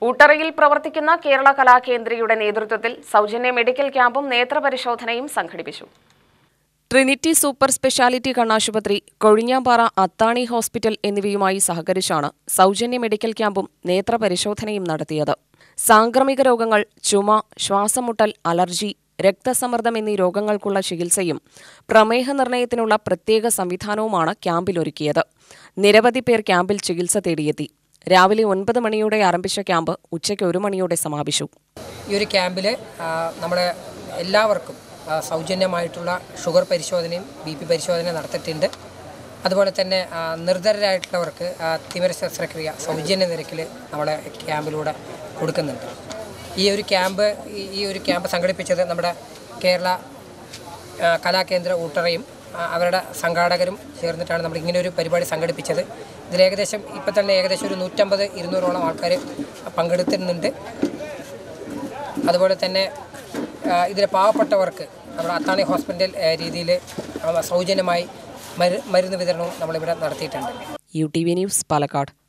ഊട്ടറയിൽ പ്രവർത്തിക്കുന്ന കേരള കലാകേന്ദ്രയുടെ നേതൃത്വത്തിൽ സൗജന്യ മെഡിക്കൽ ക്യാമ്പും നേത്രപരിശോധനയും സംഘടിപ്പിച്ചു ട്രിനിറ്റി സൂപ്പർ സ്പെഷ്യാലിറ്റി കണ്ണാശുപത്രി കൊഴിഞ്ഞാമ്പാറ അത്താണി ഹോസ്പിറ്റൽ എന്നിവയുമായി സഹകരിച്ചാണ് സൗജന്യ മെഡിക്കൽ ക്യാമ്പും നേത്രപരിശോധനയും നടത്തിയത് സാംക്രമിക രോഗങ്ങൾ ചുമ ശ്വാസമുട്ടൽ അലർജി രക്തസമ്മർദ്ദം എന്നീ രോഗങ്ങൾക്കുള്ള ചികിത്സയും പ്രമേഹ നിർണയത്തിനുള്ള പ്രത്യേക സംവിധാനവുമാണ് ക്യാമ്പിലൊരുക്കിയത് നിരവധി പേർ ക്യാമ്പിൽ ചികിത്സ തേടിയെത്തി രാവിലെ ഒൻപത് മണിയോടെ ആരംഭിച്ച ക്യാമ്പ് ഉച്ചയ്ക്ക് ഒരു മണിയോടെ സമാപിച്ചു ഈ ഒരു ക്യാമ്പിൽ നമ്മുടെ എല്ലാവർക്കും ആ, സൗജന്യമായിട്ടുള്ള ഷുഗർ പരിശോധനയും ബി പി പരിശോധനയും നടത്തിയിട്ടുണ്ട് അതുപോലെ തന്നെ ആ, നിർധരരായിട്ടുള്ളവർക്ക് ആ, തിമിര ശസ്ത്രക്രിയ സൗജന്യ നിരക്കിൽ നമ്മളെ ക്യാമ്പിലൂടെ കൊടുക്കുന്നുണ്ട് ഈ ഒരു ക്യാമ്പ് ഈ- ഈ ഒരു ക്യാമ്പ് സംഘടിപ്പിച്ചത് നമ്മുടെ കേരള ആ, കലാകേന്ദ്ര ഊട്ടറയും ആ, അവരുടെ സംഘാടകരും ചേർന്നിട്ടാണ് നമ്മൾ ഇങ്ങനെ ഒരു പരിപാടി സംഘടിപ്പിച്ചത് ഇതിൽ ഏകദേശം ഇപ്പം തന്നെ ഏകദേശം ഒരു നൂറ്റമ്പത് ഇരുന്നൂറോളം ആൾക്കാർ പങ്കെടുത്തിരുന്നുണ്ട് അതുപോലെ തന്നെ ഇതിൽ പാവപ്പെട്ടവർക്ക് നമ്മുടെ അത്താണി ഹോസ്പിറ്റൽ രീതിയിൽ സൗജന്യമായി മരു മരുന്ന് വിതരണവും നമ്മളിവിടെ നടത്തിയിട്ടുണ്ട് U T V news Palakkad